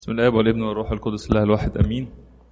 بسم الله والابن والروح القدس الله الواحد امين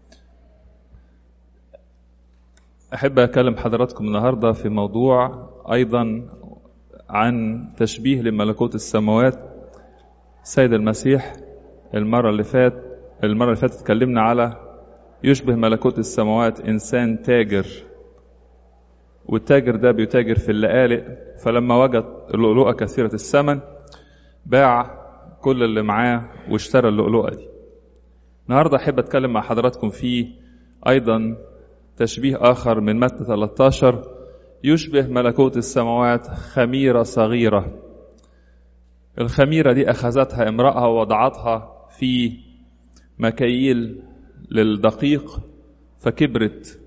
احب اكلم حضراتكم النهارده في موضوع ايضا عن تشبيه لملكوت السماوات سيد المسيح المره اللي فات المره اللي فاتت اتكلمنا على يشبه ملكوت السماوات انسان تاجر والتاجر ده بيتاجر في اللآلئ فلما وجد اللؤلؤه كثيره الثمن باع كل اللي معاه واشترى اللؤلؤة دي النهاردة أحب أتكلم مع حضراتكم في أيضا تشبيه آخر من متى 13 يشبه ملكوت السماوات خميرة صغيرة الخميرة دي أخذتها امرأة ووضعتها في مكاييل للدقيق فكبرت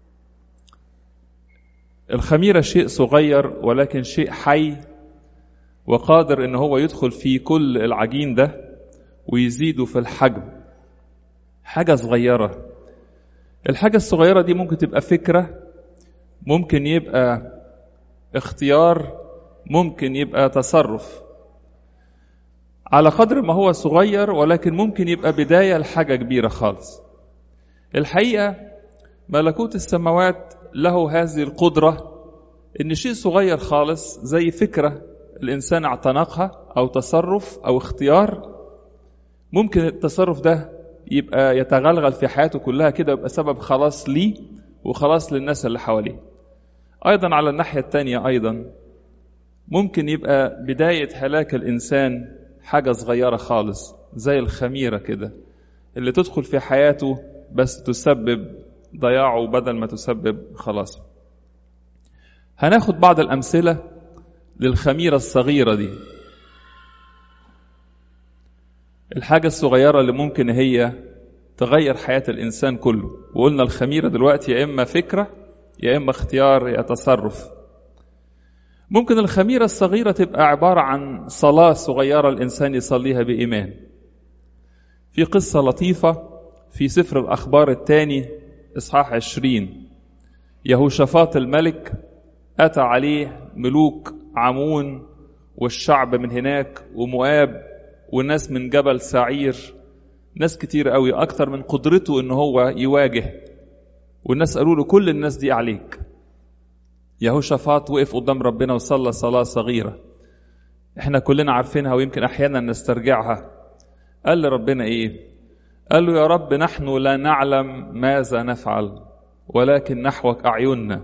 الخميرة شيء صغير ولكن شيء حي وقادر ان هو يدخل في كل العجين ده ويزيده في الحجم حاجة صغيرة الحاجة الصغيرة دي ممكن تبقى فكرة ممكن يبقى اختيار ممكن يبقى تصرف على قدر ما هو صغير ولكن ممكن يبقى بداية لحاجة كبيرة خالص الحقيقة ملكوت السماوات له هذه القدرة ان شيء صغير خالص زي فكرة الإنسان اعتنقها أو تصرف أو اختيار ممكن التصرف ده يبقى يتغلغل في حياته كلها كده ويبقى سبب خلاص ليه وخلاص للناس اللي حواليه أيضا على الناحية التانية أيضا ممكن يبقى بداية هلاك الإنسان حاجة صغيرة خالص زي الخميرة كده اللي تدخل في حياته بس تسبب ضياعه بدل ما تسبب خلاص هناخد بعض الأمثلة للخميرة الصغيرة دي الحاجة الصغيرة اللي ممكن هي تغير حياة الإنسان كله وقلنا الخميرة دلوقتي يا إما فكرة يا إما اختيار يا تصرف ممكن الخميرة الصغيرة تبقى عبارة عن صلاة صغيرة الإنسان يصليها بإيمان في قصة لطيفة في سفر الأخبار الثاني إصحاح عشرين يهوشافاط الملك أتى عليه ملوك عمون والشعب من هناك ومؤاب والناس من جبل سعير ناس كتير قوي أكتر من قدرته إن هو يواجه والناس قالوا له كل الناس دي عليك يهوشافاط وقف قدام ربنا وصلى صلاة صغيرة احنا كلنا عارفينها ويمكن أحيانا نسترجعها قال لربنا إيه قال له يا رب نحن لا نعلم ماذا نفعل ولكن نحوك أعيننا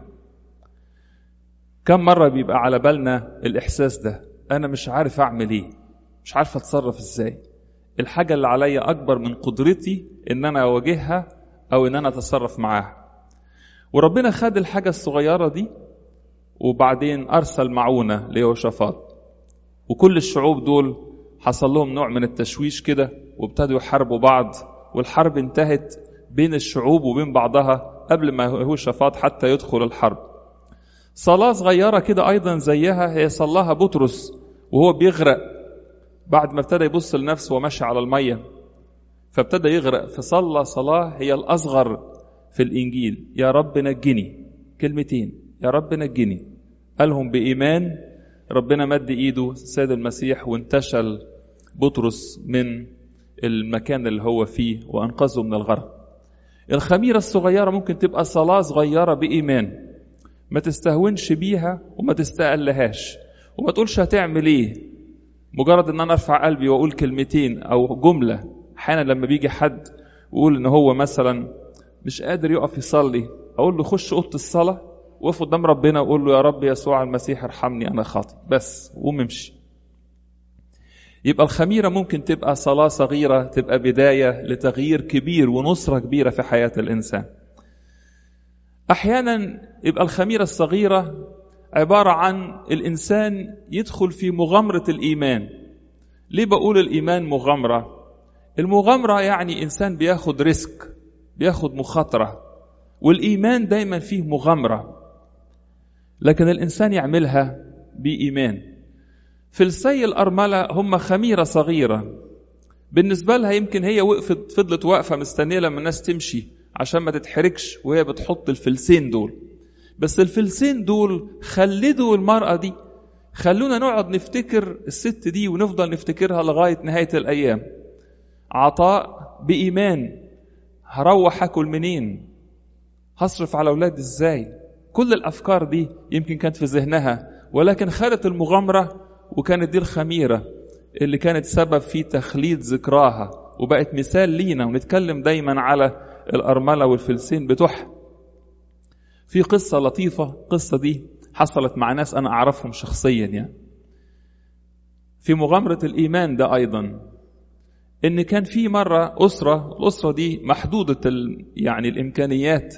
كم مرة بيبقى على بالنا الإحساس ده أنا مش عارف أعمل إيه مش عارف أتصرف إزاي الحاجة اللي عليا أكبر من قدرتي إن أنا أواجهها أو إن أنا أتصرف معاها وربنا خد الحاجة الصغيرة دي وبعدين أرسل معونة ليهوشافاط وكل الشعوب دول حصل لهم نوع من التشويش كده وابتدوا يحاربوا بعض والحرب انتهت بين الشعوب وبين بعضها قبل ما يهوشافاط حتى يدخل الحرب صلاة صغيرة كده أيضا زيها هي صلاها بطرس وهو بيغرق بعد ما ابتدى يبص لنفسه وماشي على المية فابتدى يغرق فصلى صلاة هي الأصغر في الإنجيل يا رب نجني كلمتين يا رب نجني قالهم بإيمان ربنا مد إيده السيد المسيح وانتشل بطرس من المكان اللي هو فيه وأنقذه من الغرق الخميرة الصغيرة ممكن تبقى صلاة صغيرة بإيمان ما تستهونش بيها وما تستقلهاش وما تقولش هتعمل ايه مجرد ان انا ارفع قلبي واقول كلمتين او جمله احيانا لما بيجي حد ويقول ان هو مثلا مش قادر يقف يصلي اقول له خش اوضه الصلاه وقف قدام ربنا وقول له يا رب يسوع المسيح ارحمني انا خاطئ بس قوم امشي يبقى الخميره ممكن تبقى صلاه صغيره تبقى بدايه لتغيير كبير ونصره كبيره في حياه الانسان احيانا يبقى الخميره الصغيره عباره عن الانسان يدخل في مغامره الايمان ليه بقول الايمان مغامره المغامره يعني انسان بياخد ريسك بياخد مخاطره والايمان دايما فيه مغامره لكن الانسان يعملها بايمان فلسي الارمله هم خميره صغيره بالنسبه لها يمكن هي وقفت فضلت واقفه مستنيه لما الناس تمشي عشان ما تتحركش وهي بتحط الفلسين دول بس الفلسين دول خلدوا المرأة دي خلونا نقعد نفتكر الست دي ونفضل نفتكرها لغاية نهاية الأيام عطاء بإيمان هروح أكل منين هصرف على أولادي إزاي كل الأفكار دي يمكن كانت في ذهنها ولكن خدت المغامرة وكانت دي الخميرة اللي كانت سبب في تخليد ذكراها وبقت مثال لينا ونتكلم دايما على الأرملة والفلسين بتوعها في قصة لطيفة القصة دي حصلت مع ناس أنا أعرفهم شخصيا يعني في مغامرة الإيمان ده أيضا إن كان في مرة أسرة الأسرة دي محدودة ال... يعني الإمكانيات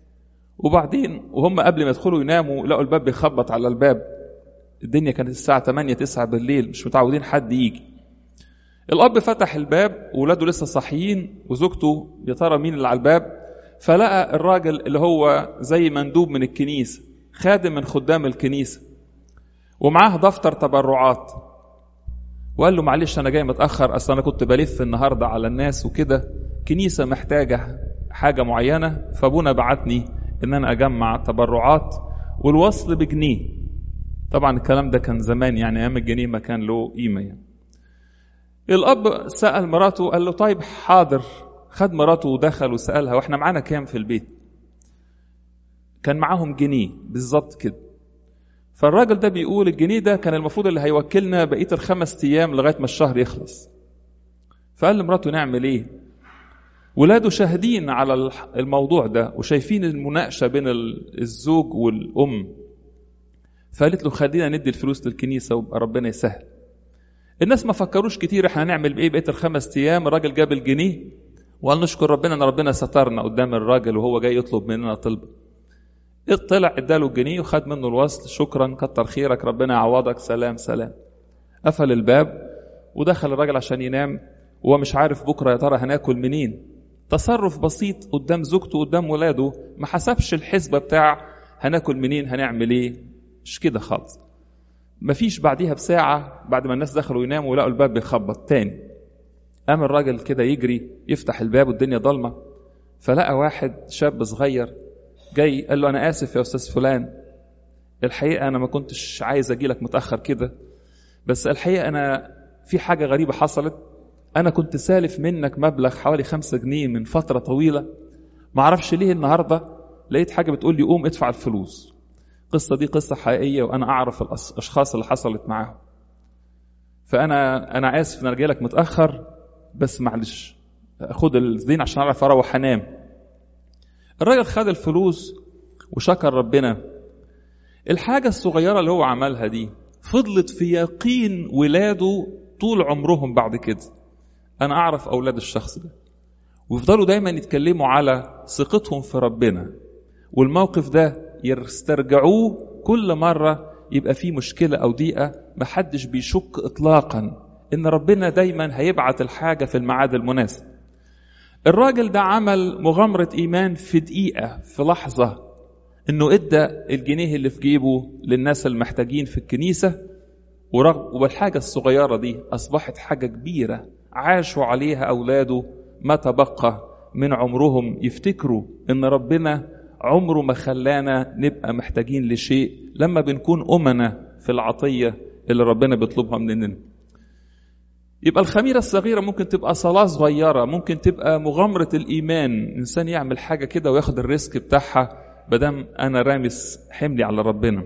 وبعدين وهم قبل ما يدخلوا يناموا لقوا الباب بيخبط على الباب الدنيا كانت الساعة 8 9 بالليل مش متعودين حد يجي الأب فتح الباب وولاده لسه صاحيين وزوجته يا ترى مين اللي على الباب فلقى الراجل اللي هو زي مندوب من الكنيسة خادم من خدام الكنيسة ومعاه دفتر تبرعات وقال له معلش أنا جاي متأخر أصل أنا كنت بلف النهاردة على الناس وكده كنيسة محتاجة حاجة معينة فأبونا بعتني إن أنا أجمع تبرعات والوصل بجنيه طبعا الكلام ده كان زمان يعني أيام الجنيه ما كان له قيمة يعني الأب سأل مراته قال له طيب حاضر خد مراته ودخل وسألها واحنا معانا كام في البيت كان معاهم جنيه بالظبط كده فالراجل ده بيقول الجنيه ده كان المفروض اللي هيوكلنا بقية الخمس أيام لغاية ما الشهر يخلص فقال لمراته نعمل ايه ولاده شاهدين على الموضوع ده وشايفين المناقشة بين الزوج والأم فقالت له خلينا ندي الفلوس للكنيسة ويبقى ربنا يسهل الناس ما فكروش كتير احنا هنعمل بايه بقيه الخمس ايام الراجل جاب الجنيه وقال نشكر ربنا ان ربنا سترنا قدام الراجل وهو جاي يطلب مننا طلب طلع اداله الجنيه وخد منه الوصل شكرا كتر خيرك ربنا يعوضك سلام سلام قفل الباب ودخل الراجل عشان ينام وهو مش عارف بكره يا ترى هناكل منين تصرف بسيط قدام زوجته قدام ولاده ما حسبش الحسبه بتاع هناكل منين هنعمل ايه مش كده خالص مفيش بعديها بساعة بعد ما الناس دخلوا يناموا ولقوا الباب بيخبط تاني قام الراجل كده يجري يفتح الباب والدنيا ضلمة فلقى واحد شاب صغير جاي قال له أنا آسف يا أستاذ فلان الحقيقة أنا ما كنتش عايز أجي لك متأخر كده بس الحقيقة أنا في حاجة غريبة حصلت أنا كنت سالف منك مبلغ حوالي خمسة جنيه من فترة طويلة معرفش ليه النهاردة لقيت حاجة بتقول لي قوم ادفع الفلوس القصة دي قصة حقيقية وأنا أعرف الأشخاص اللي حصلت معاهم فأنا أنا آسف إن أنا جاي لك متأخر بس معلش خد الدين عشان أعرف أروح أنام الراجل خد الفلوس وشكر ربنا الحاجة الصغيرة اللي هو عملها دي فضلت في يقين ولاده طول عمرهم بعد كده أنا أعرف أولاد الشخص ده ويفضلوا دايما يتكلموا على ثقتهم في ربنا والموقف ده يسترجعوه كل مرة يبقى في مشكلة أو ضيقة محدش بيشك إطلاقا إن ربنا دايما هيبعت الحاجة في الميعاد المناسب الراجل ده عمل مغامرة إيمان في دقيقة في لحظة إنه إدى الجنيه اللي في جيبه للناس المحتاجين في الكنيسة والحاجة الصغيرة دي أصبحت حاجة كبيرة عاشوا عليها أولاده ما تبقى من عمرهم يفتكروا إن ربنا عمره ما خلانا نبقى محتاجين لشيء لما بنكون أمنا في العطية اللي ربنا بيطلبها مننا يبقى الخميرة الصغيرة ممكن تبقى صلاة صغيرة ممكن تبقى مغامرة الإيمان إنسان يعمل حاجة كده وياخد الريسك بتاعها بدم أنا رامس حملي على ربنا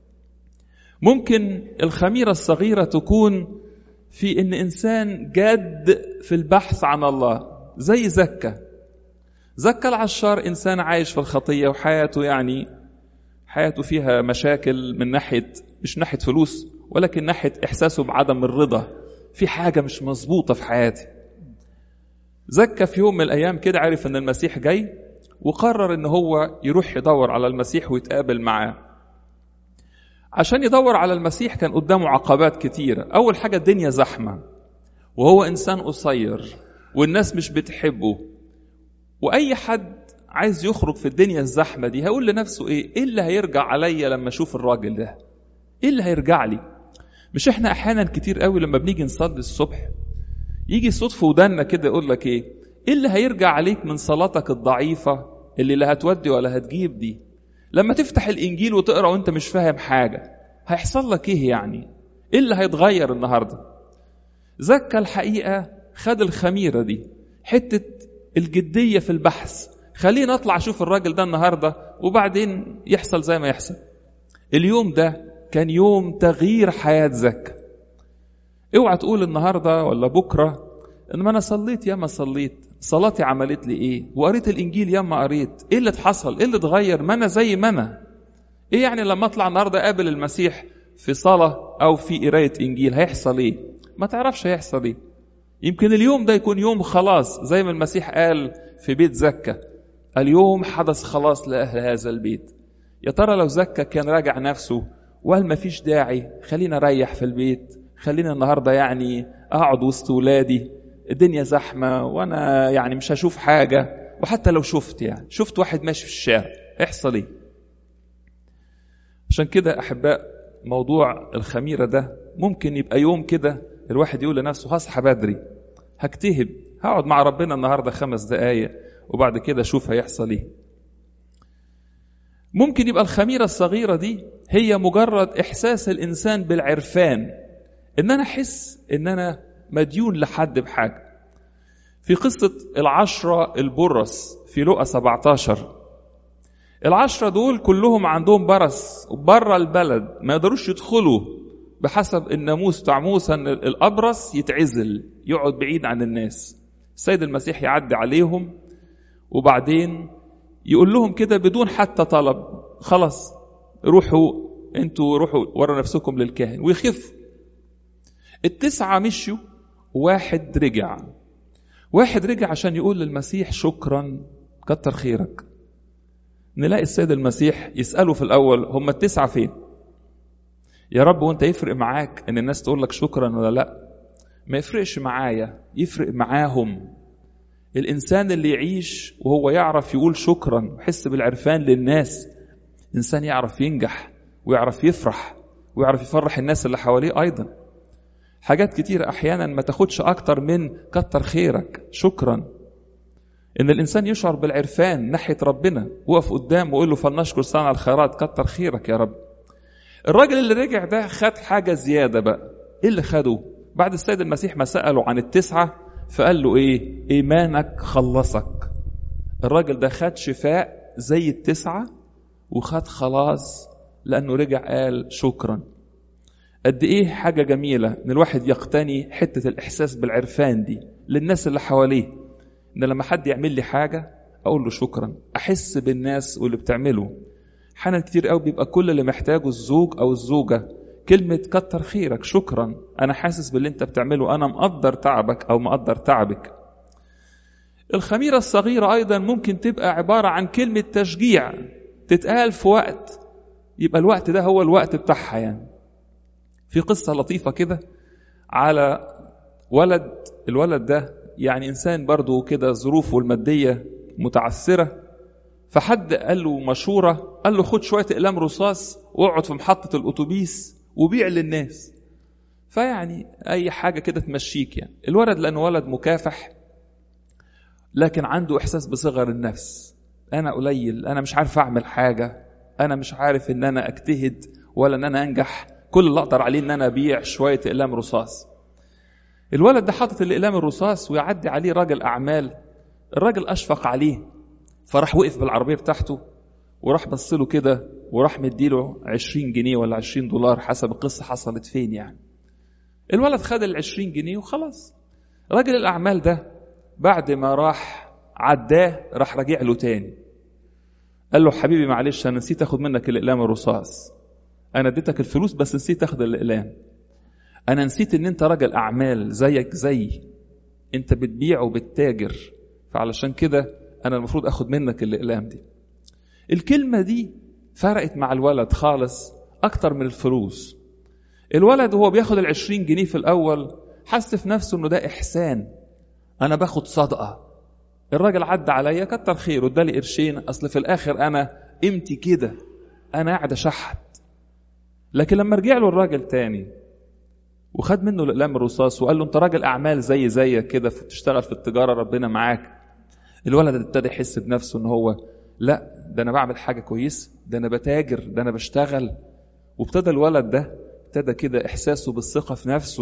ممكن الخميرة الصغيرة تكون في إن إنسان جاد في البحث عن الله زي زكة زكى العشار إنسان عايش في الخطية وحياته يعني حياته فيها مشاكل من ناحية مش ناحية فلوس ولكن ناحية إحساسه بعدم الرضا في حاجة مش مظبوطة في حياتي زكى في يوم من الأيام كده عرف إن المسيح جاي وقرر إن هو يروح يدور على المسيح ويتقابل معاه عشان يدور على المسيح كان قدامه عقبات كتيرة أول حاجة الدنيا زحمة وهو إنسان قصير والناس مش بتحبه واي حد عايز يخرج في الدنيا الزحمه دي هيقول لنفسه ايه ايه اللي هيرجع عليا لما اشوف الراجل ده ايه اللي هيرجع لي مش احنا احيانا كتير قوي لما بنيجي نصلي الصبح يجي صوت في ودنا كده يقول لك ايه ايه اللي هيرجع عليك من صلاتك الضعيفه اللي لا هتودي ولا هتجيب دي لما تفتح الانجيل وتقرا وانت مش فاهم حاجه هيحصل لك ايه يعني ايه اللي هيتغير النهارده زكى الحقيقه خد الخميرة دي حتة الجدية في البحث خليني اطلع اشوف الراجل ده النهارده وبعدين يحصل زي ما يحصل اليوم ده كان يوم تغيير حياة زكا اوعى تقول النهارده ولا بكره ان ما انا صليت يا ما صليت صلاتي عملت لي ايه وقريت الانجيل يا ما قريت ايه اللي اتحصل ايه اللي اتغير ما انا زي ما انا ايه يعني لما اطلع النهارده اقابل المسيح في صلاه او في قرايه انجيل هيحصل ايه ما تعرفش هيحصل ايه يمكن اليوم ده يكون يوم خلاص زي ما المسيح قال في بيت زكا اليوم حدث خلاص لاهل هذا البيت يا ترى لو زكا كان راجع نفسه وقال ما فيش داعي خلينا اريح في البيت خلينا النهارده يعني اقعد وسط ولادي الدنيا زحمه وانا يعني مش هشوف حاجه وحتى لو شفت يعني شفت واحد ماشي في الشارع يحصل ايه عشان كده احباء موضوع الخميره ده ممكن يبقى يوم كده الواحد يقول لنفسه هصحى بدري هكتهب هقعد مع ربنا النهارده خمس دقايق وبعد كده اشوف هيحصل ايه ممكن يبقى الخميره الصغيره دي هي مجرد احساس الانسان بالعرفان ان انا احس ان انا مديون لحد بحاجه في قصه العشره البرص في لقا 17 العشرة دول كلهم عندهم برص بره البلد ما يقدروش يدخلوا بحسب الناموس بتاع موسى ان الابرص يتعزل يقعد بعيد عن الناس السيد المسيح يعدي عليهم وبعدين يقول لهم كده بدون حتى طلب خلاص روحوا انتوا روحوا ورا نفسكم للكاهن ويخف التسعة مشوا واحد رجع واحد رجع عشان يقول للمسيح شكرا كتر خيرك نلاقي السيد المسيح يسأله في الأول هم التسعة فين يا رب وانت يفرق معاك ان الناس تقول لك شكرا ولا لا ما يفرقش معايا يفرق معاهم الانسان اللي يعيش وهو يعرف يقول شكرا ويحس بالعرفان للناس انسان يعرف ينجح ويعرف يفرح ويعرف يفرح الناس اللي حواليه ايضا حاجات كتيرة احيانا ما تاخدش اكتر من كتر خيرك شكرا ان الانسان يشعر بالعرفان ناحيه ربنا وقف قدام ويقول له فلنشكر صانع الخيرات كتر خيرك يا رب الراجل اللي رجع ده خد حاجه زياده بقى ايه اللي خده بعد السيد المسيح ما ساله عن التسعه فقال له ايه ايمانك خلصك الراجل ده خد شفاء زي التسعه وخد خلاص لانه رجع قال شكرا قد ايه حاجه جميله ان الواحد يقتني حته الاحساس بالعرفان دي للناس اللي حواليه ان لما حد يعمل لي حاجه اقول له شكرا احس بالناس واللي بتعمله حالا كتير قوي بيبقى كل اللي محتاجه الزوج او الزوجه كلمه كتر خيرك شكرا انا حاسس باللي انت بتعمله انا مقدر تعبك او مقدر تعبك الخميره الصغيره ايضا ممكن تبقى عباره عن كلمه تشجيع تتقال في وقت يبقى الوقت ده هو الوقت بتاعها يعني في قصه لطيفه كده على ولد الولد ده يعني انسان برضه كده ظروفه الماديه متعثره فحد قال له مشوره قال له خد شويه اقلام رصاص واقعد في محطه الاتوبيس وبيع للناس فيعني اي حاجه كده تمشيك يعني الولد لانه ولد مكافح لكن عنده احساس بصغر النفس انا قليل انا مش عارف اعمل حاجه انا مش عارف ان انا اجتهد ولا ان انا انجح كل اللي اقدر عليه ان انا ابيع شويه اقلام رصاص الولد ده حاطط الاقلام الرصاص ويعدي عليه راجل اعمال الراجل اشفق عليه فراح وقف بالعربيه بتاعته وراح بص له كده وراح مديله 20 جنيه ولا 20 دولار حسب القصه حصلت فين يعني الولد خد ال 20 جنيه وخلاص راجل الاعمال ده بعد ما راح عداه راح راجع له تاني قال له حبيبي معلش انا نسيت اخد منك الاقلام الرصاص انا اديتك الفلوس بس نسيت اخد الاقلام انا نسيت ان انت راجل اعمال زيك زي انت بتبيع وبتتاجر فعلشان كده انا المفروض اخد منك الاقلام دي الكلمه دي فرقت مع الولد خالص اكتر من الفلوس الولد وهو بياخد العشرين جنيه في الاول حس في نفسه انه ده احسان انا باخد صدقه الراجل عدى عليا كتر خيره ادالي قرشين اصل في الاخر انا قيمتي كده انا قاعد اشحت لكن لما رجع له الراجل تاني وخد منه الاقلام الرصاص وقال له انت راجل اعمال زي زيك كده بتشتغل في التجاره ربنا معاك الولد ابتدى يحس بنفسه ان هو لا ده انا بعمل حاجه كويسه ده انا بتاجر ده انا بشتغل وابتدى الولد ده ابتدى كده احساسه بالثقه في نفسه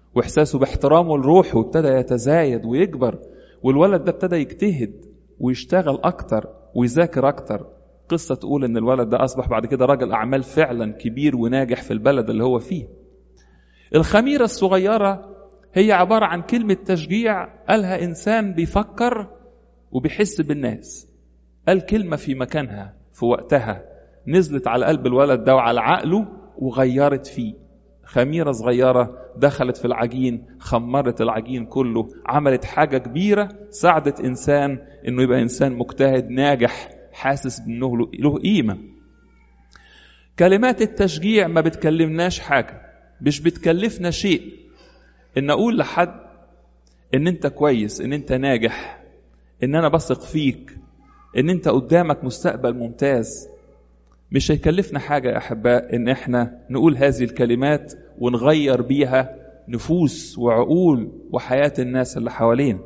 واحساسه باحترامه لروحه ابتدى يتزايد ويكبر والولد ده ابتدى يجتهد ويشتغل اكتر ويذاكر اكتر قصه تقول ان الولد ده اصبح بعد كده راجل اعمال فعلا كبير وناجح في البلد اللي هو فيه الخميره الصغيره هي عباره عن كلمه تشجيع قالها انسان بيفكر وبيحس بالناس قال كلمه في مكانها في وقتها نزلت على قلب الولد ده وعلى عقله وغيرت فيه خميره صغيره دخلت في العجين خمرت العجين كله عملت حاجه كبيره ساعدت انسان انه يبقى انسان مجتهد ناجح حاسس بانه له قيمه كلمات التشجيع ما بتكلمناش حاجه مش بتكلفنا شيء ان اقول لحد ان انت كويس ان انت ناجح ان انا بثق فيك ان انت قدامك مستقبل ممتاز مش هيكلفنا حاجة يا أحباء إن إحنا نقول هذه الكلمات ونغير بيها نفوس وعقول وحياة الناس اللي حوالينا.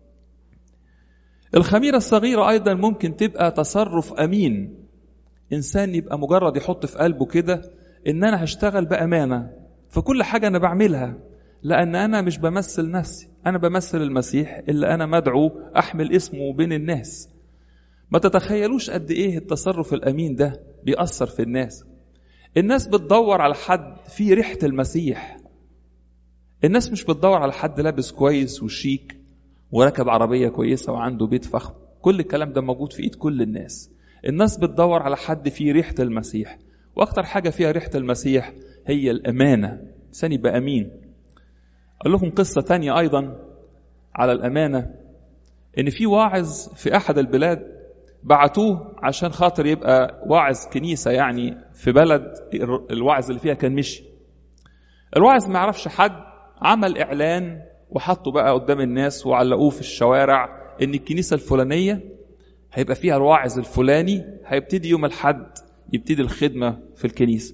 الخميرة الصغيرة أيضا ممكن تبقى تصرف أمين. إنسان يبقى مجرد يحط في قلبه كده إن أنا هشتغل بأمانة في كل حاجة أنا بعملها لأن أنا مش بمثل نفسي، أنا بمثل المسيح اللي أنا مدعو أحمل اسمه بين الناس. ما تتخيلوش قد ايه التصرف الامين ده بيأثر في الناس الناس بتدور على حد فيه ريحة المسيح الناس مش بتدور على حد لابس كويس وشيك وراكب عربية كويسة وعنده بيت فخم كل الكلام ده موجود في ايد كل الناس الناس بتدور على حد فيه ريحة المسيح واكتر حاجة فيها ريحة المسيح هي الامانة انسان يبقى امين اقول لكم قصة تانية ايضا على الامانة ان في واعظ في احد البلاد بعتوه عشان خاطر يبقى واعظ كنيسة يعني في بلد الواعظ اللي فيها كان مشي الواعظ ما يعرفش حد عمل إعلان وحطه بقى قدام الناس وعلقوه في الشوارع إن الكنيسة الفلانية هيبقى فيها الواعظ الفلاني هيبتدي يوم الحد يبتدي الخدمة في الكنيسة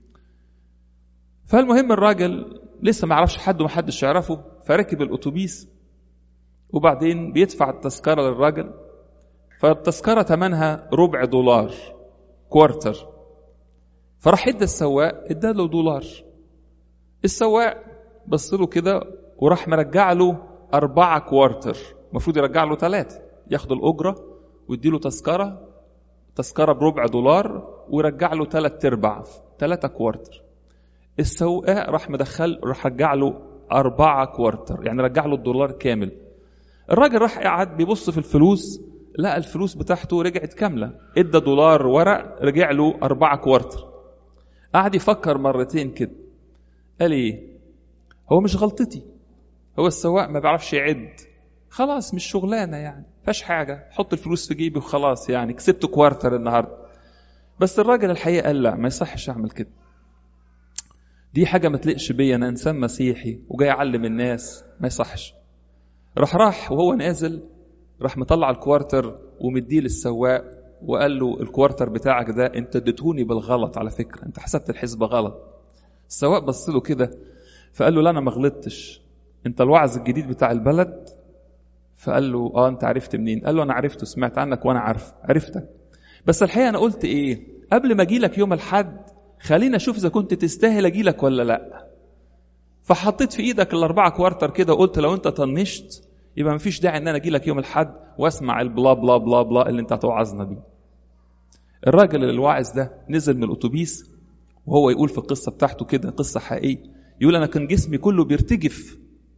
فالمهم الراجل لسه ما يعرفش حد ومحدش يعرفه فركب الأتوبيس وبعدين بيدفع التذكرة للراجل فالتذكرة ثمنها ربع دولار كوارتر فراح ادى السواق ادى له دولار السواق بص له كده وراح مرجع له أربعة كوارتر المفروض يرجع له ثلاثة ياخد الأجرة ويدي له تذكرة تذكرة بربع دولار ويرجع له ثلاث أرباع ثلاثة كوارتر السواق راح مدخل راح رجع له أربعة كوارتر يعني رجع له الدولار كامل الراجل راح قاعد بيبص في الفلوس لقى الفلوس بتاعته رجعت كاملة ادى دولار ورق رجع له أربعة كوارتر قعد يفكر مرتين كده قال ايه هو مش غلطتي هو السواق ما بيعرفش يعد خلاص مش شغلانة يعني فاش حاجة حط الفلوس في جيبي وخلاص يعني كسبت كوارتر النهاردة بس الراجل الحقيقة قال لا ما يصحش أعمل كده دي حاجة ما تلقش بيا أنا إنسان مسيحي وجاي أعلم الناس ما يصحش راح راح وهو نازل راح مطلع الكوارتر ومديه للسواق وقال له الكوارتر بتاعك ده انت اديتهوني بالغلط على فكره انت حسبت الحسبه غلط السواق بص له كده فقال له لا انا ما غلطتش انت الوعظ الجديد بتاع البلد فقال له اه انت عرفت منين قال له انا عرفته سمعت عنك وانا عارف عرفتك بس الحقيقه انا قلت ايه قبل ما اجي لك يوم الحد خلينا اشوف اذا كنت تستاهل اجي لك ولا لا فحطيت في ايدك الاربعه كوارتر كده وقلت لو انت طنشت يبقى مفيش داعي ان انا اجي لك يوم الحد واسمع البلا بلا بلا بلا اللي انت هتوعظنا بيه الراجل الواعظ ده نزل من الاتوبيس وهو يقول في القصه بتاعته كده قصه حقيقيه يقول انا كان جسمي كله بيرتجف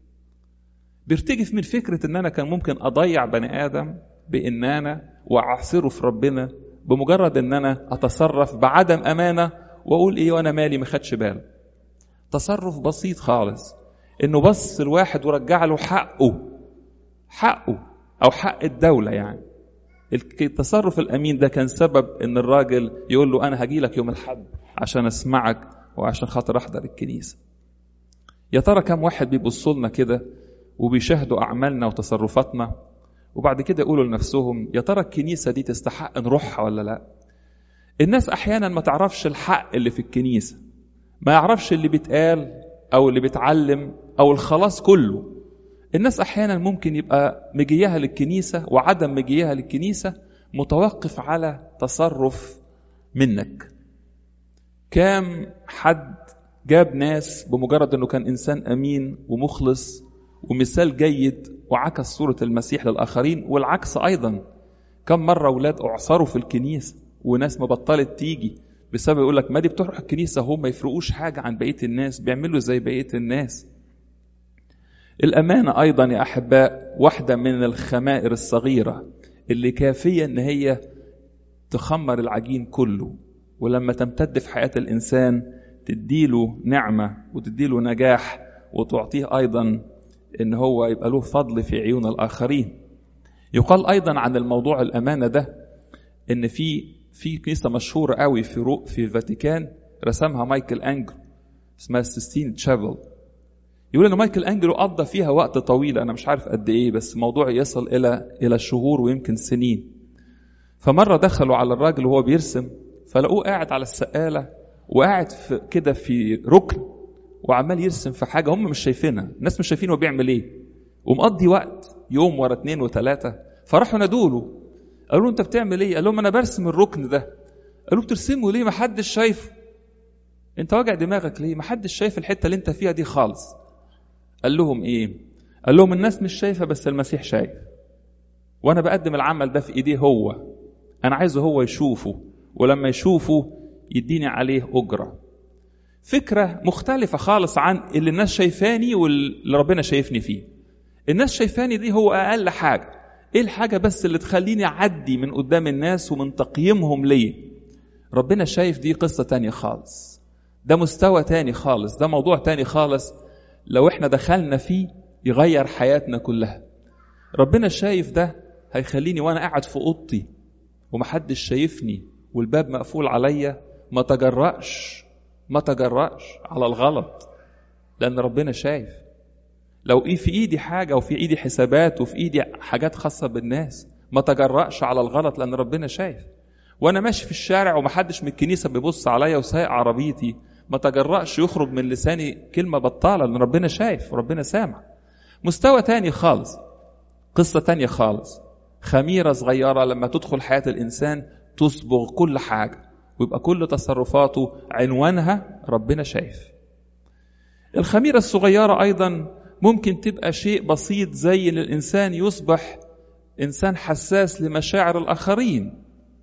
بيرتجف من فكره ان انا كان ممكن اضيع بني ادم بان انا واعصره في ربنا بمجرد ان انا اتصرف بعدم امانه واقول ايه وانا مالي ما خدش باله تصرف بسيط خالص انه بص الواحد ورجع له حقه حقه او حق الدوله يعني التصرف الامين ده كان سبب ان الراجل يقول له انا هجي لك يوم الحد عشان اسمعك وعشان خاطر احضر الكنيسه يا ترى كم واحد بيبصوا لنا كده وبيشاهدوا اعمالنا وتصرفاتنا وبعد كده يقولوا لنفسهم يا ترى الكنيسه دي تستحق نروحها ولا لا الناس احيانا ما تعرفش الحق اللي في الكنيسه ما يعرفش اللي بيتقال او اللي بيتعلم او الخلاص كله الناس احيانا ممكن يبقى مجيها للكنيسه وعدم مجيها للكنيسه متوقف على تصرف منك كام حد جاب ناس بمجرد انه كان انسان امين ومخلص ومثال جيد وعكس صورة المسيح للآخرين والعكس أيضا كم مرة أولاد أعصروا في الكنيسة وناس ما بطلت تيجي بسبب يقول لك ما دي بتروح الكنيسة هم ما يفرقوش حاجة عن بقية الناس بيعملوا زي بقية الناس الأمانة أيضا يا أحباء واحدة من الخمائر الصغيرة اللي كافية إن هي تخمر العجين كله ولما تمتد في حياة الإنسان تديله نعمة وتديله نجاح وتعطيه أيضا إن هو يبقى له فضل في عيون الآخرين يقال أيضا عن الموضوع الأمانة ده إن في في كنيسة مشهورة قوي في رو في الفاتيكان رسمها مايكل أنجلو اسمها سيستين تشافل يقول إن مايكل أنجلو قضى فيها وقت طويل أنا مش عارف قد إيه بس الموضوع يصل إلى إلى شهور ويمكن سنين فمرة دخلوا على الراجل وهو بيرسم فلقوه قاعد على السقالة وقاعد في كده في ركن وعمال يرسم في حاجة هم مش شايفينها الناس مش شايفين هو بيعمل إيه ومقضي وقت يوم ورا اتنين وتلاتة فراحوا نادوله قالوا له انت بتعمل ايه؟ قال لهم انا برسم الركن ده قالوا بترسمه ليه؟ ما حدش شايفه انت واجع دماغك ليه؟ ما حدش شايف الحته اللي انت فيها دي خالص قال لهم ايه؟ قال لهم الناس مش شايفه بس المسيح شايف وانا بقدم العمل ده في ايديه هو انا عايزه هو يشوفه ولما يشوفه يديني عليه اجره فكره مختلفه خالص عن اللي الناس شايفاني واللي ربنا شايفني فيه الناس شايفاني دي هو اقل حاجه ايه الحاجة بس اللي تخليني اعدي من قدام الناس ومن تقييمهم ليا ربنا شايف دي قصة تانية خالص ده مستوى تاني خالص ده موضوع تاني خالص لو احنا دخلنا فيه يغير حياتنا كلها ربنا شايف ده هيخليني وانا قاعد في اوضتي ومحدش شايفني والباب مقفول عليا ما تجرأش ما تجرأش على الغلط لأن ربنا شايف لو ايه في ايدي حاجة وفي ايدي حسابات وفي ايدي حاجات خاصة بالناس ما تجرأش على الغلط لأن ربنا شايف وأنا ماشي في الشارع ومحدش من الكنيسة بيبص عليا وسايق عربيتي ما تجرأش يخرج من لساني كلمة بطالة لأن ربنا شايف وربنا سامع مستوى تاني خالص قصة تانية خالص خميرة صغيرة لما تدخل حياة الإنسان تصبغ كل حاجة ويبقى كل تصرفاته عنوانها ربنا شايف الخميرة الصغيرة أيضا ممكن تبقى شيء بسيط زي ان الانسان يصبح انسان حساس لمشاعر الاخرين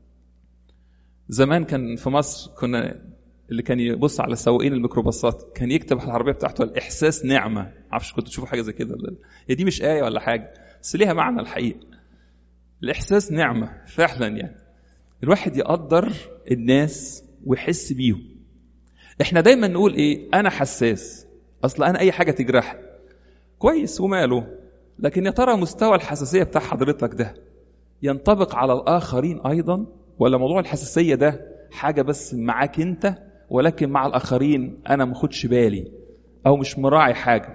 زمان كان في مصر كنا اللي كان يبص على سواقين الميكروباصات كان يكتب على العربيه بتاعته الاحساس نعمه معرفش كنت تشوفوا حاجه زي كده هي دي مش ايه ولا حاجه بس ليها معنى الحقيقه الاحساس نعمه فعلا يعني الواحد يقدر الناس ويحس بيهم احنا دايما نقول ايه انا حساس اصل انا اي حاجه تجرحني كويس وماله لكن يا ترى مستوى الحساسية بتاع حضرتك ده ينطبق على الآخرين أيضا ولا موضوع الحساسية ده حاجة بس معاك أنت ولكن مع الآخرين أنا مخدش بالي أو مش مراعي حاجة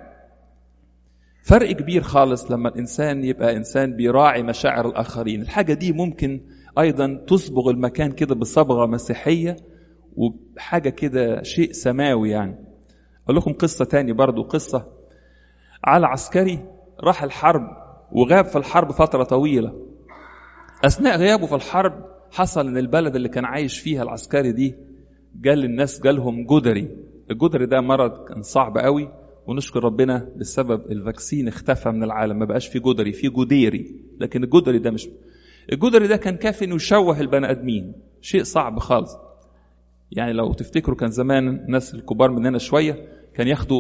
فرق كبير خالص لما الإنسان يبقى إنسان بيراعي مشاعر الآخرين الحاجة دي ممكن أيضا تصبغ المكان كده بصبغة مسيحية وحاجة كده شيء سماوي يعني أقول لكم قصة تاني برضو قصة على عسكري راح الحرب وغاب في الحرب فترة طويلة أثناء غيابه في الحرب حصل إن البلد اللي كان عايش فيها العسكري دي جال الناس جالهم جدري الجدري ده مرض كان صعب قوي ونشكر ربنا بسبب الفاكسين اختفى من العالم ما بقاش في جدري في جديري لكن الجدري ده مش الجدري ده كان كافي انه يشوه البني ادمين شيء صعب خالص يعني لو تفتكروا كان زمان الناس الكبار مننا شويه كان ياخدوا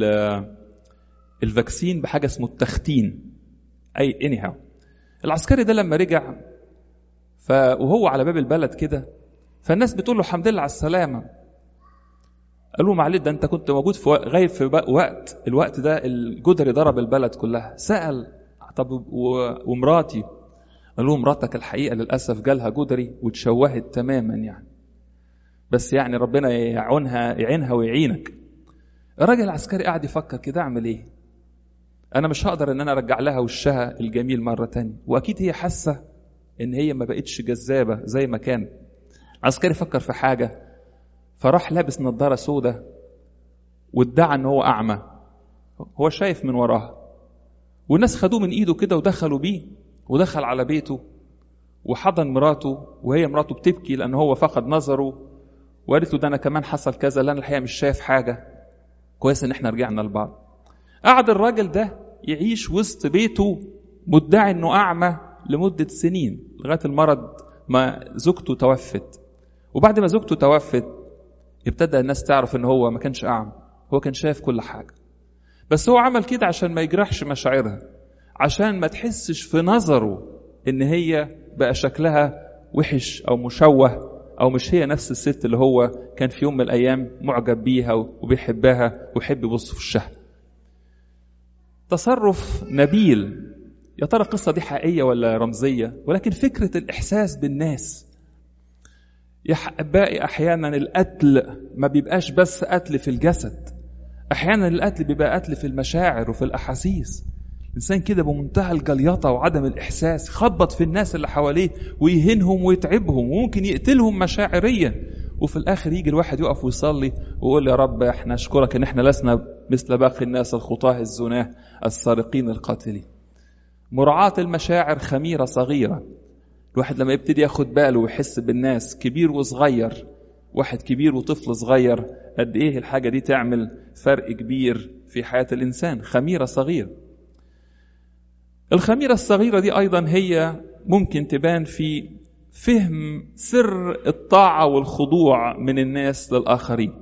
الفاكسين بحاجه اسمه التختين اي اني هاو العسكري ده لما رجع ف وهو على باب البلد كده فالناس بتقول له الحمد لله على السلامه قال له معلش ده انت كنت موجود في غايب في وقت الوقت ده الجدري ضرب البلد كلها سال طب ومراتي قال له مراتك الحقيقه للاسف جالها جدري وتشوهت تماما يعني بس يعني ربنا يعونها يعينها ويعينك الراجل العسكري قاعد يفكر كده اعمل ايه انا مش هقدر ان انا ارجع لها وشها الجميل مره تانية واكيد هي حاسه ان هي ما بقتش جذابه زي ما كانت عسكري فكر في حاجه فراح لابس نظاره سودة وادعى ان هو اعمى هو شايف من وراها والناس خدوه من ايده كده ودخلوا بيه ودخل على بيته وحضن مراته وهي مراته بتبكي لان هو فقد نظره وقالت له ده انا كمان حصل كذا لا انا الحقيقه مش شايف حاجه كويس ان احنا رجعنا لبعض قعد الراجل ده يعيش وسط بيته مدعي انه اعمى لمده سنين لغايه المرض ما زوجته توفت وبعد ما زوجته توفت ابتدى الناس تعرف ان هو ما كانش اعمى هو كان شايف كل حاجه بس هو عمل كده عشان ما يجرحش مشاعرها عشان ما تحسش في نظره ان هي بقى شكلها وحش او مشوه او مش هي نفس الست اللي هو كان في يوم من الايام معجب بيها وبيحبها ويحب يبص في وشها تصرف نبيل يا ترى القصه دي حقيقيه ولا رمزيه ولكن فكره الاحساس بالناس يا احبائي احيانا القتل ما بيبقاش بس قتل في الجسد احيانا القتل بيبقى قتل في المشاعر وفي الاحاسيس الانسان كده بمنتهى الجليطه وعدم الاحساس خبط في الناس اللي حواليه ويهينهم ويتعبهم وممكن يقتلهم مشاعريا وفي الاخر يجي الواحد يقف ويصلي ويقول يا رب احنا اشكرك ان احنا لسنا مثل باقي الناس الخطاه الزناه السارقين القاتلين مراعاه المشاعر خميره صغيره الواحد لما يبتدي ياخد باله ويحس بالناس كبير وصغير واحد كبير وطفل صغير قد ايه الحاجه دي تعمل فرق كبير في حياه الانسان خميره صغيره الخميره الصغيره دي ايضا هي ممكن تبان في فهم سر الطاعه والخضوع من الناس للاخرين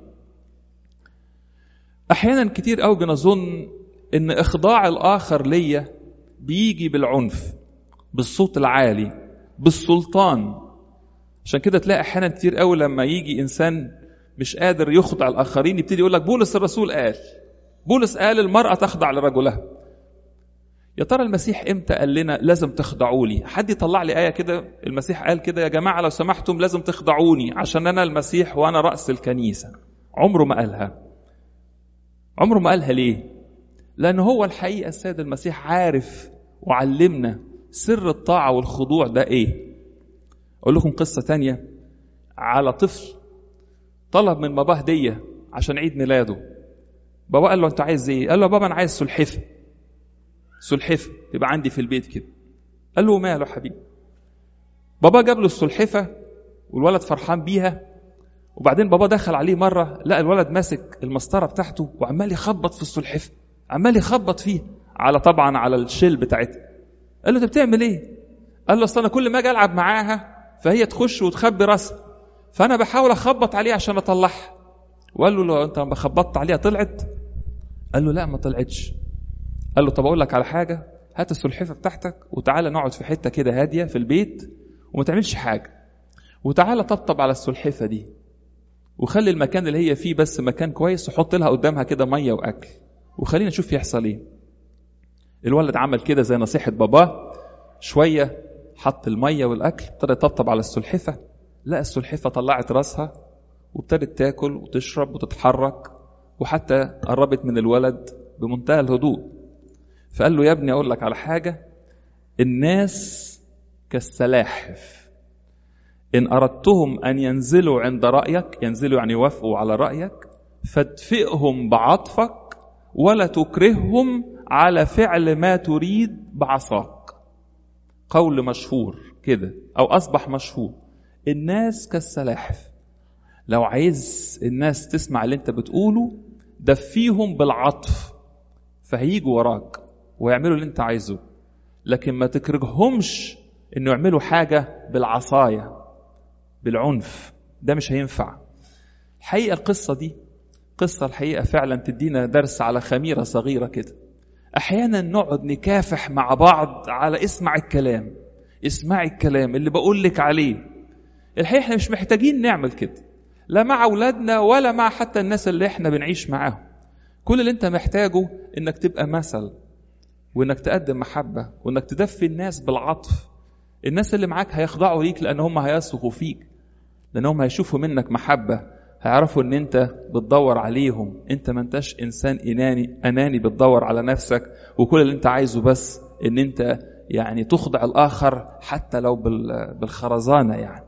احيانا كتير قوي بنظن ان اخضاع الاخر ليا بيجي بالعنف بالصوت العالي بالسلطان عشان كده تلاقي احيانا كتير قوي لما يجي انسان مش قادر يخضع الاخرين يبتدي يقول لك بولس الرسول قال بولس قال المراه تخضع لرجلها يا ترى المسيح امتى قال لنا لازم تخضعوا لي حد يطلع لي ايه كده المسيح قال كده يا جماعه لو سمحتم لازم تخضعوني عشان انا المسيح وانا راس الكنيسه عمره ما قالها عمره ما قالها ليه لان هو الحقيقه السيد المسيح عارف وعلمنا سر الطاعه والخضوع ده ايه اقول لكم قصه تانية على طفل طلب من باباه هديه عشان عيد ميلاده بابا قال له انت عايز ايه قال له بابا انا عايز سلحفه سلحفه يبقى عندي في البيت كده قال له ماله حبيبي بابا جاب له السلحفه والولد فرحان بيها وبعدين بابا دخل عليه مره لقى الولد ماسك المسطره بتاعته وعمال يخبط في السلحفه عمال يخبط فيه على طبعا على الشيل بتاعتها قال له انت بتعمل ايه قال له اصل انا كل ما اجي العب معاها فهي تخش وتخبي راسها فانا بحاول اخبط عليها عشان اطلعها وقال له لو انت لما خبطت عليها طلعت قال له لا ما طلعتش قال له طب اقول لك على حاجه هات السلحفه بتاعتك وتعالى نقعد في حته كده هاديه في البيت وما تعملش حاجه وتعالى طبطب على السلحفه دي وخلي المكان اللي هي فيه بس مكان كويس وحط لها قدامها كده ميه واكل وخلينا نشوف يحصل ايه الولد عمل كده زي نصيحه باباه شويه حط الميه والاكل ابتدى يطبطب على السلحفه لقى السلحفه طلعت راسها وابتدت تاكل وتشرب وتتحرك وحتى قربت من الولد بمنتهى الهدوء فقال له يا ابني اقول لك على حاجه الناس كالسلاحف ان اردتهم ان ينزلوا عند رايك ينزلوا يعني يوافقوا على رايك فادفئهم بعطفك ولا تكرههم على فعل ما تريد بعصاك قول مشهور كده او اصبح مشهور الناس كالسلاحف لو عايز الناس تسمع اللي انت بتقوله دفيهم بالعطف فهيجوا وراك ويعملوا اللي انت عايزه لكن ما تكرههمش انه يعملوا حاجه بالعصايه بالعنف ده مش هينفع الحقيقه القصه دي قصه الحقيقه فعلا تدينا درس على خميره صغيره كده احيانا نقعد نكافح مع بعض على اسمع الكلام اسمعي الكلام اللي بقول لك عليه الحقيقه احنا مش محتاجين نعمل كده لا مع اولادنا ولا مع حتى الناس اللي احنا بنعيش معاهم كل اللي انت محتاجه انك تبقى مثل وانك تقدم محبه وانك تدفي الناس بالعطف الناس اللي معاك هيخضعوا ليك لان هم هيثقوا فيك لانهم هيشوفوا منك محبه هيعرفوا ان انت بتدور عليهم انت ما انتش انسان اناني اناني بتدور على نفسك وكل اللي انت عايزه بس ان انت يعني تخضع الاخر حتى لو بالخرزانه يعني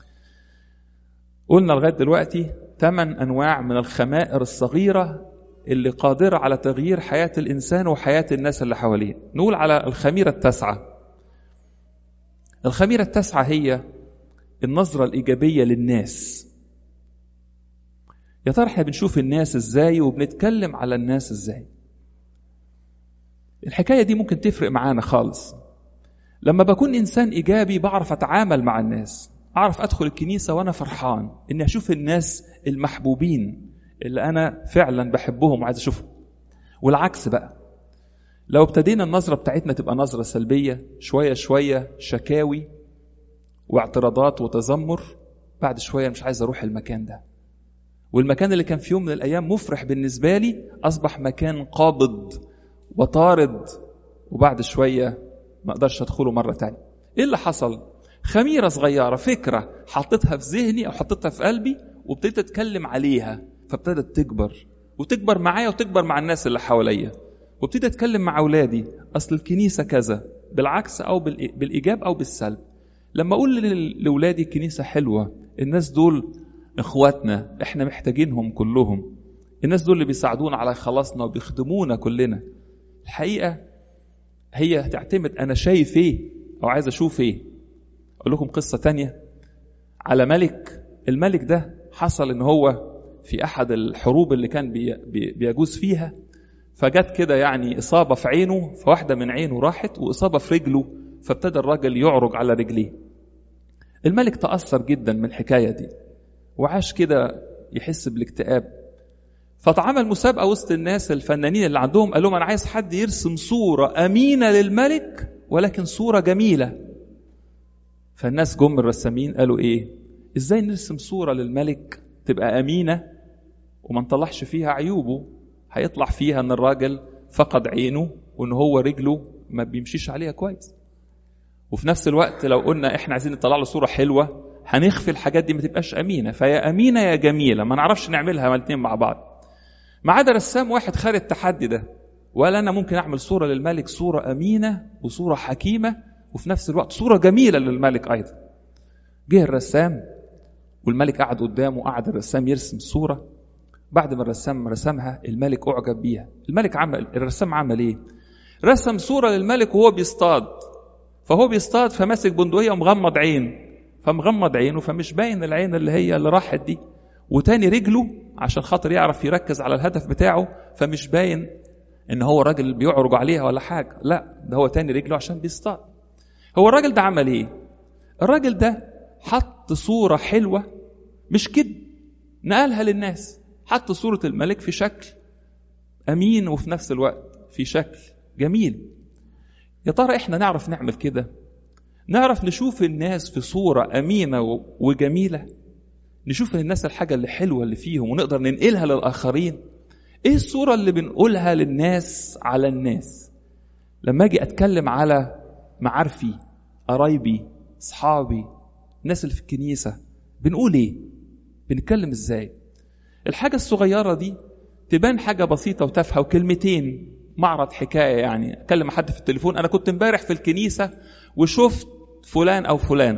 قلنا لغايه دلوقتي ثمان انواع من الخمائر الصغيره اللي قادره على تغيير حياه الانسان وحياه الناس اللي حواليه نقول على الخميره التاسعه الخميره التاسعه هي النظره الايجابيه للناس يا ترى احنا بنشوف الناس ازاي وبنتكلم على الناس ازاي الحكايه دي ممكن تفرق معانا خالص لما بكون انسان ايجابي بعرف اتعامل مع الناس اعرف ادخل الكنيسه وانا فرحان اني اشوف الناس المحبوبين اللي انا فعلا بحبهم وعايز اشوفهم والعكس بقى لو ابتدينا النظره بتاعتنا تبقى نظره سلبيه شويه شويه شكاوي واعتراضات وتذمر بعد شويه مش عايز اروح المكان ده والمكان اللي كان في يوم من الايام مفرح بالنسبه لي اصبح مكان قابض وطارد وبعد شويه ما اقدرش ادخله مره تانية ايه اللي حصل خميره صغيره فكره حطيتها في ذهني او حطيتها في قلبي وابتديت اتكلم عليها فابتدت تكبر وتكبر معايا وتكبر مع الناس اللي حواليا وابتدي اتكلم مع اولادي اصل الكنيسه كذا بالعكس او بالايجاب او بالسلب لما اقول لاولادي الكنيسه حلوه الناس دول اخواتنا احنا محتاجينهم كلهم الناس دول اللي بيساعدونا على خلاصنا وبيخدمونا كلنا الحقيقه هي تعتمد انا شايف ايه او عايز اشوف ايه اقول لكم قصه تانية على ملك الملك ده حصل ان هو في احد الحروب اللي كان بيجوز فيها فجت كده يعني اصابه في عينه فواحده من عينه راحت واصابه في رجله فابتدى الراجل يعرج على رجليه الملك تاثر جدا من الحكايه دي وعاش كده يحس بالاكتئاب فاتعمل مسابقه وسط الناس الفنانين اللي عندهم قال لهم انا عايز حد يرسم صوره امينه للملك ولكن صوره جميله فالناس جم الرسامين قالوا ايه ازاي نرسم صوره للملك تبقى امينه وما نطلعش فيها عيوبه هيطلع فيها ان الراجل فقد عينه وان هو رجله ما بيمشيش عليها كويس وفي نفس الوقت لو قلنا احنا عايزين نطلع له صوره حلوه هنخفي الحاجات دي ما تبقاش امينه فيا امينه يا جميله ما نعرفش نعملها الاثنين مع بعض ما عدا رسام واحد خد التحدي ده ولا انا ممكن اعمل صوره للملك صوره امينه وصوره حكيمه وفي نفس الوقت صوره جميله للملك ايضا جه الرسام والملك قعد قدامه قعد الرسام يرسم صوره بعد ما الرسام رسمها الملك اعجب بيها الملك عمل الرسام عمل ايه رسم صوره للملك وهو بيصطاد فهو بيصطاد فماسك بندقيه ومغمض عين فمغمض عينه فمش باين العين اللي هي اللي راحت دي وتاني رجله عشان خاطر يعرف يركز على الهدف بتاعه فمش باين ان هو راجل بيعرج عليها ولا حاجه لا ده هو تاني رجله عشان بيصطاد هو الراجل ده عمل ايه الراجل ده حط صوره حلوه مش كده نقلها للناس حط صوره الملك في شكل امين وفي نفس الوقت في شكل جميل يا ترى احنا نعرف نعمل كده نعرف نشوف الناس في صوره امينه وجميله نشوف الناس الحاجة اللي حلوة اللي فيهم ونقدر ننقلها للآخرين إيه الصورة اللي بنقولها للناس على الناس لما أجي أتكلم على معارفي قرايبي أصحابي الناس اللي في الكنيسة بنقول إيه بنتكلم إزاي الحاجة الصغيرة دي تبان حاجة بسيطة وتافهة وكلمتين معرض حكاية يعني أكلم حد في التليفون أنا كنت امبارح في الكنيسة وشفت فلان أو فلانة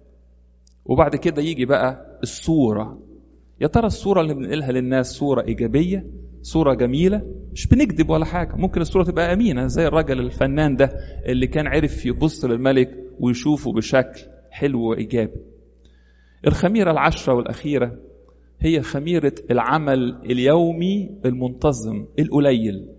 وبعد كده يجي بقى الصورة يا ترى الصورة اللي بنقلها للناس صورة إيجابية صورة جميلة مش بنكذب ولا حاجة ممكن الصورة تبقى أمينة زي الراجل الفنان ده اللي كان عرف يبص للملك ويشوفه بشكل حلو وإيجابي الخميرة العشرة والأخيرة هي خميرة العمل اليومي المنتظم القليل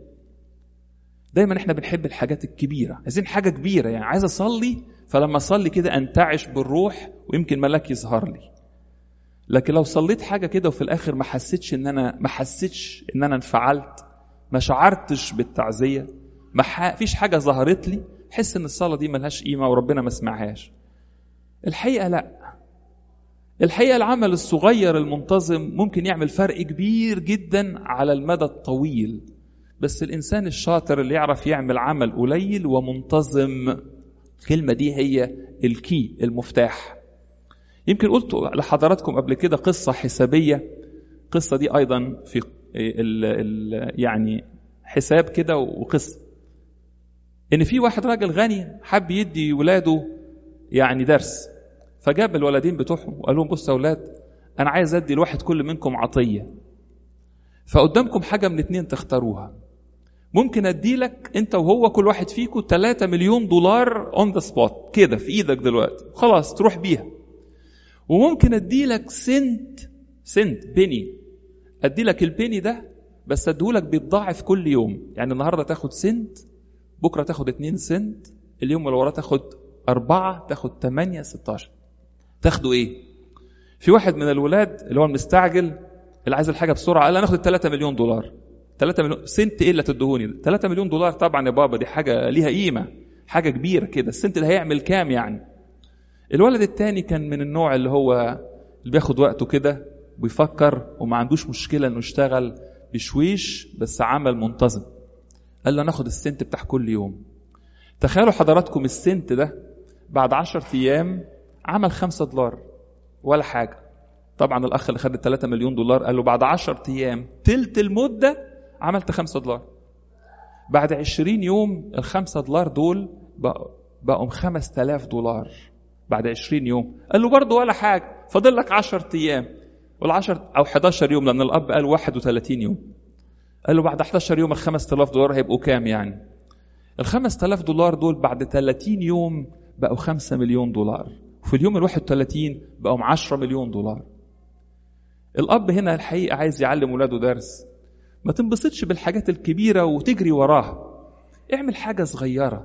دايما احنا بنحب الحاجات الكبيرة عايزين حاجة كبيرة يعني عايز أصلي فلما أصلي كده أنتعش بالروح ويمكن ملاك يظهر لي لكن لو صليت حاجة كده وفي الآخر ما حسيتش إن أنا ما حسيتش إن أنا انفعلت ما شعرتش بالتعزية ما ح... فيش حاجة ظهرت لي حس إن الصلاة دي ملهاش قيمة وربنا ما سمعهاش الحقيقة لا الحقيقة العمل الصغير المنتظم ممكن يعمل فرق كبير جدا على المدى الطويل بس الإنسان الشاطر اللي يعرف يعمل عمل قليل ومنتظم الكلمة دي هي الكي المفتاح يمكن قلت لحضراتكم قبل كده قصة حسابية قصة دي أيضا في ال ال يعني حساب كده وقصة إن في واحد راجل غني حب يدي ولاده يعني درس فجاب الولدين بتوعهم وقال لهم بصوا يا اولاد انا عايز ادي لواحد كل منكم عطيه فقدامكم حاجه من اتنين تختاروها ممكن ادي لك انت وهو كل واحد فيكم 3 مليون دولار اون ذا سبوت كده في ايدك دلوقتي خلاص تروح بيها وممكن ادي لك سنت سنت بني ادي لك البيني ده بس اديهولك بيتضاعف كل يوم يعني النهارده تاخد سنت بكره تاخد 2 سنت اليوم اللي وراه تاخد أربعة تاخد 8 16 تاخدوا ايه في واحد من الولاد اللي هو المستعجل اللي عايز الحاجه بسرعه قال انا اخد 3 مليون دولار 3 مليون سنت ايه اللي هتدهوني 3 مليون دولار طبعا يا بابا دي حاجه ليها قيمه حاجه كبيره كده السنت اللي هيعمل كام يعني الولد التاني كان من النوع اللي هو اللي بياخد وقته كده ويفكر وما عندوش مشكله انه يشتغل بشويش بس عمل منتظم قال له ناخد السنت بتاع كل يوم تخيلوا حضراتكم السنت ده بعد 10 ايام عمل 5 دولار ولا حاجه طبعا الاخ اللي خد 3 مليون دولار قال له بعد 10 ايام تلت المده عملت 5 دولار بعد 20 يوم ال 5 دولار دول بقوا بقوا 5000 دولار بعد 20 يوم قال له برضه ولا حاجه فاضل لك 10 ايام وال10 او 11 يوم لان الاب قال 31 يوم قال له بعد 11 يوم ال 5000 دولار هيبقوا كام يعني ال 5000 دولار دول بعد 30 يوم بقوا 5 مليون دولار وفي اليوم ال 31 بقوا 10 مليون دولار الاب هنا الحقيقه عايز يعلم ولاده درس ما تنبسطش بالحاجات الكبيره وتجري وراها اعمل حاجه صغيره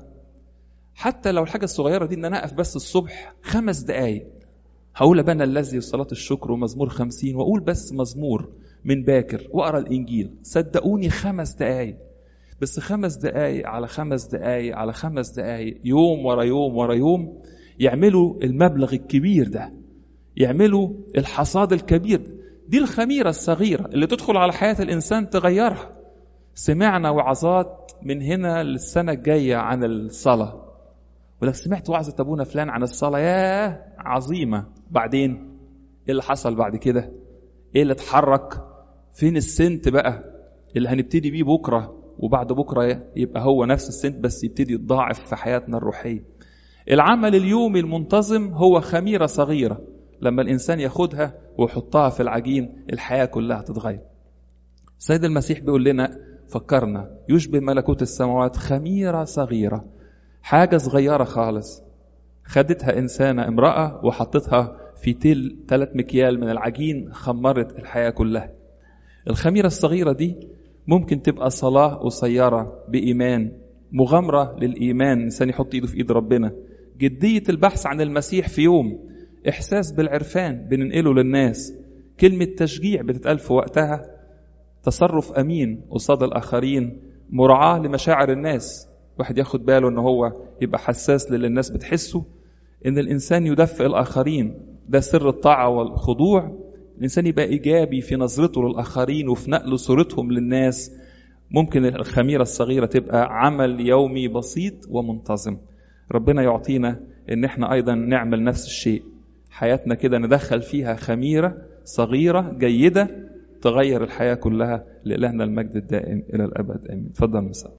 حتى لو الحاجه الصغيره دي ان انا اقف بس الصبح خمس دقايق هقول ابانا الذي وصلاه الشكر ومزمور خمسين واقول بس مزمور من باكر واقرا الانجيل صدقوني خمس دقايق بس خمس دقايق على خمس دقايق على خمس دقايق يوم ورا يوم ورا يوم يعملوا المبلغ الكبير ده يعملوا الحصاد الكبير ده. دي الخميرة الصغيرة اللي تدخل على حياة الإنسان تغيرها سمعنا وعظات من هنا للسنة الجاية عن الصلاة ولو سمعت وعظة أبونا فلان عن الصلاة ياه عظيمة بعدين إيه اللي حصل بعد كده إيه اللي اتحرك فين السنت بقى اللي هنبتدي بيه بكرة وبعد بكرة يبقى هو نفس السنت بس يبتدي يتضاعف في حياتنا الروحية العمل اليومي المنتظم هو خميرة صغيرة لما الإنسان ياخدها ويحطها في العجين الحياة كلها تتغير السيد المسيح بيقول لنا فكرنا يشبه ملكوت السماوات خميرة صغيرة حاجة صغيرة خالص خدتها إنسانة امرأة وحطتها في تل ثلاث مكيال من العجين خمرت الحياة كلها الخميرة الصغيرة دي ممكن تبقى صلاة قصيرة بإيمان مغامرة للإيمان إنسان يحط إيده في إيد ربنا جدية البحث عن المسيح في يوم إحساس بالعرفان بننقله للناس كلمة تشجيع بتتقال في وقتها تصرف أمين قصاد الآخرين مراعاة لمشاعر الناس واحد ياخد باله ان هو يبقى حساس للي الناس بتحسه ان الانسان يدفئ الاخرين ده سر الطاعه والخضوع الانسان يبقى ايجابي في نظرته للاخرين وفي نقل صورتهم للناس ممكن الخميره الصغيره تبقى عمل يومي بسيط ومنتظم ربنا يعطينا ان احنا ايضا نعمل نفس الشيء حياتنا كده ندخل فيها خميره صغيره جيده تغير الحياه كلها لالهنا المجد الدائم الى الابد امين اتفضل مساء